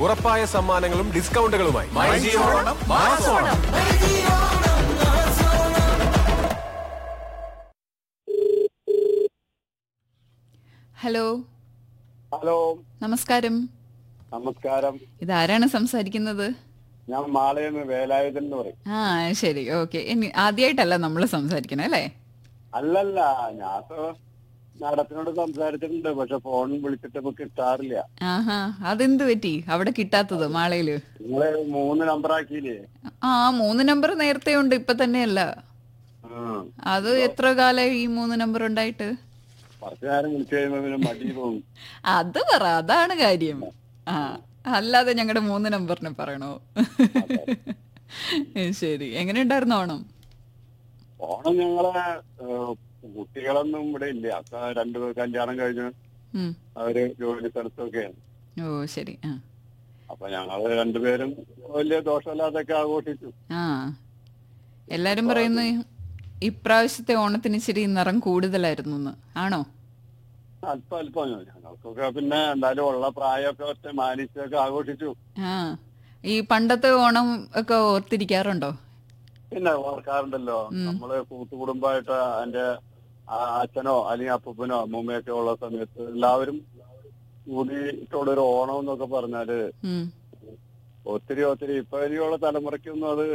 ഉറപ്പായ സമ്മാനങ്ങളും ഡിസ്കൗണ്ടുകളുമായി hello hello നമസ്കാരം നമസ്കാരം ഇതാരാണ് സംസാരിക്കുന്നത് ഞാൻ മാളയെന്ന് വേലായുധൻ എന്ന് പറയും ആ ശരി ഓക്കെ ഇനി ആദ്യമായിട്ടല്ല നമ്മൾ സംസാരിക്കണേ അല്ലേ അല്ലല്ല ഞാൻ നടത്തിനോട് സംസാരിച്ചിട്ടുണ്ട് പക്ഷെ ഫോൺ വിളിച്ചിട്ട് ഇപ്പൊ കിട്ടാറില്ല ആഹാ അതെന്ത് പറ്റി അവിടെ കിട്ടാത്തത് മാളയില് നിങ്ങള് മൂന്ന് നമ്പർ ആക്കിയില്ലേ ആ മൂന്ന് നമ്പർ നേരത്തെ ഉണ്ട് ഇപ്പൊ തന്നെയല്ല ഉം. അത് എത്ര കാലമായി ഈ മൂന്ന് നമ്പർ ഉണ്ടായിട്ട് കുറച്ചു നേരം വിളിച്ചു കഴിയുമ്പോ പിന്നെ മടി പോകും അത് പറ അതാണ് കാര്യം ആ അല്ലാതെ ഞങ്ങളുടെ മൂന്ന് നമ്പറിന് പറയണോ ശരി എങ്ങനെ ഉണ്ടായിരുന്നു ഓണം ഓണം ഞങ്ങളെ ഏഹ്, കുട്ടികളൊന്നും ഇവിടെ ഇല്ല ഒക്കെ രണ്ടു കല്യാണം കഴിഞ്ഞ് ഉം. അവര് ജോലി സ്ഥലത്തൊക്കെയാണ് ഓ ശരി ആ അപ്പൊ ഞങ്ങള് രണ്ടുപേരും വലിയ ദോഷമില്ലാതൊക്കെ ആഘോഷിച്ചു ആ എല്ലാരും പറയുന്നു ഇപ്രാവശ്യത്തെ ഓണത്തിന് ഇച്ചിരി നിറം കൂടുതലായിരുന്നു എന്ന് ആണോ അല്പം അല്പം ഞങ്ങൾക്കൊക്കെ പിന്നെ എന്തായാലും ഉള്ള പ്രായമൊക്കെ ഒറ്റ മാനിച്ചൊക്കെ ആഘോഷിച്ചു ആ ഈ പണ്ടത്തെ ഓണം ഒക്കെ ഓർത്തിരിക്കാറുണ്ടോ പിന്നെ ഓർക്കാറുണ്ടല്ലോ നമ്മള് കൂട്ടുകുടുംബമായിട്ട് എന്റെ ആ- അച്ഛനോ അല്ലെങ്കിൽ അപ്പൂപ്പനോ അമ്മൂമ്മയൊക്കെ ഉള്ള സമയത്ത് എല്ലാവരും കൂടിയിട്ടുള്ള ഒരു ഓണം എന്നൊക്കെ പറഞ്ഞാല് ഉം. ഒത്തിരി ഒത്തിരി ഇപ്പൊ ഇനിയുള്ള തലമുറയ്ക്കൊന്നും അത്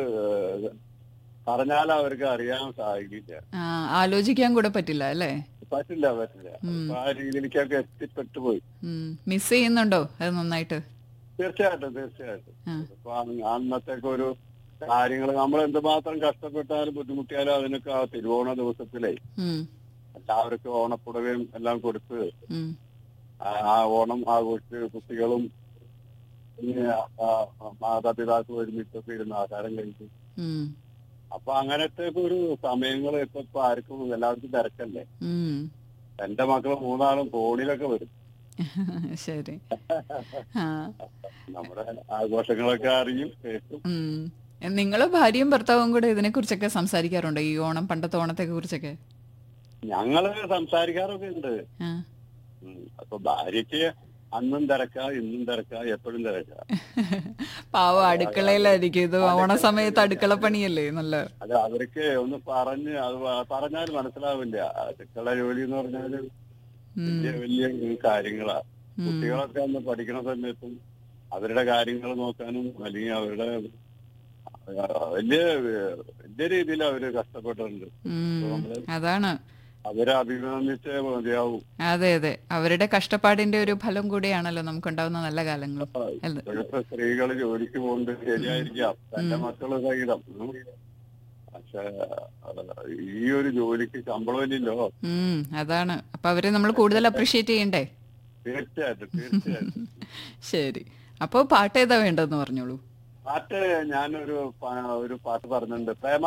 പറഞ്ഞാൽ അവർക്ക് അറിയാൻ സാധിക്കില്ല ആ ആലോചിക്കാൻ കൂടെ പറ്റില്ല അല്ലേ പറ്റില്ല പറ്റില്ല അപ്പൊ ആ രീതിയിലേക്കൊക്കെ എത്തിപ്പെട്ടു പോയി മിസ് ചെയ്യുന്നുണ്ടോ അത് നന്നായിട്ട് തീർച്ചയായിട്ടും തീർച്ചയായിട്ടും ആ. ഇപ്പൊ അന്ന് അന്നത്തേക്ക് ഒരു കാര്യങ്ങൾ നമ്മൾ എന്തുമാത്രം കഷ്ടപ്പെട്ടാലും ബുദ്ധിമുട്ടിയാലും അതിനൊക്കെ ആ തിരുവോണ ദിവസത്തിലേ ഉം. എല്ലാവർക്കും ഓണപ്പുടവയും എല്ലാം കൊടുത്ത് ഉം. ആ ആ ഓണം ആഘോഷിച്ച് കുട്ടികളും പിന്നെ ആ മാതാപിതാക്കൾ ഒരുമിച്ചൊക്കെ ഇരുന്ന് ആഹാരം കഴിച്ചു ഉം. അപ്പൊ അങ്ങനത്തെ ഒരു സമയങ്ങൾ ഇപ്പൊ ഇപ്പൊ ആർക്കും എല്ലാവർക്കും തിരക്കല്ലേ ഉം. എന്റെ മക്കള് മൂന്നാളും ഫോണിലൊക്കെ വരും ശരി ആ നമ്മുടെ ആഘോഷങ്ങളൊക്കെ അറിയും കേൾക്കും ഉം. നിങ്ങള് ഭാര്യയും ഭർത്താവും കൂടെ ഇതിനെ കുറിച്ചൊക്കെ സംസാരിക്കാറുണ്ടോ ഈ ഓണം പണ്ടത്തെ ഓണത്തെ കുറിച്ചൊക്കെ ഞങ്ങള് സംസാരിക്കാറൊക്കെ ഉണ്ട് ആ ഉം. അപ്പൊ ഭാര്യക്ക് അന്നും തിരക്ക ഇന്നും തിരക്ക എപ്പോഴും തിരക്ക പാവം അടുക്കളയിലായിരിക്കും ഇത് ഓണ സമയത്ത് അടുക്കള പണിയല്ലേ നല്ല അത് അവർക്ക് ഒന്ന് പറഞ്ഞ് അത് പ- പറഞ്ഞാൽ മനസ്സിലാവില്ല അടുക്കള ജോലി എന്ന് പറഞ്ഞാല് ഉം. വലിയ വലിയ കാര്യങ്ങളാ കുട്ടികളൊക്കെ അന്ന് പഠിക്കണ സമയത്തും അവരുടെ കാര്യങ്ങൾ നോക്കാനും അല്ലെങ്കിൽ അവരുടെ ആ, വലിയ വലിയ രീതിയിൽ അവര് കഷ്ടപ്പെട്ടിട്ടുണ്ട് ഉം. അതാണ് അവരെ അഭിനന്ദിച്ചേ മതിയാവും അതെ അതെ അവരുടെ കഷ്ടപ്പാടിന്റെ ഒരു ഫലം കൂടിയാണല്ലോ നമുക്കുണ്ടാവുന്ന നല്ല കാലങ്ങളും അല്ല ഇപ്പോഴത്തെ സ്ത്രീകൾ ജോലിക്ക് പോകുന്നത് ശരിയായിരിക്കാം തന്റെ മക്കള് സഹിതം ഉം. പക്ഷെ അത് ഈ ഒരു ജോലിക്ക് ശമ്പളമില്ലല്ലോ ഉം അതാണ് അപ്പൊ അവരെ നമ്മൾ കൂടുതൽ അപ്രീഷിയേറ്റ് ചെയ്യണ്ടേ തീർച്ചയായിട്ടും തീർച്ചയായിട്ടും ശരി അപ്പൊ പാട്ട് ഏതാ വേണ്ടതെന്ന് പറഞ്ഞോളൂ പാട്ട് ഞാനൊരു പ- ഒരു പാട്ട് പറഞ്ഞിട്ടുണ്ട് പ്രേമ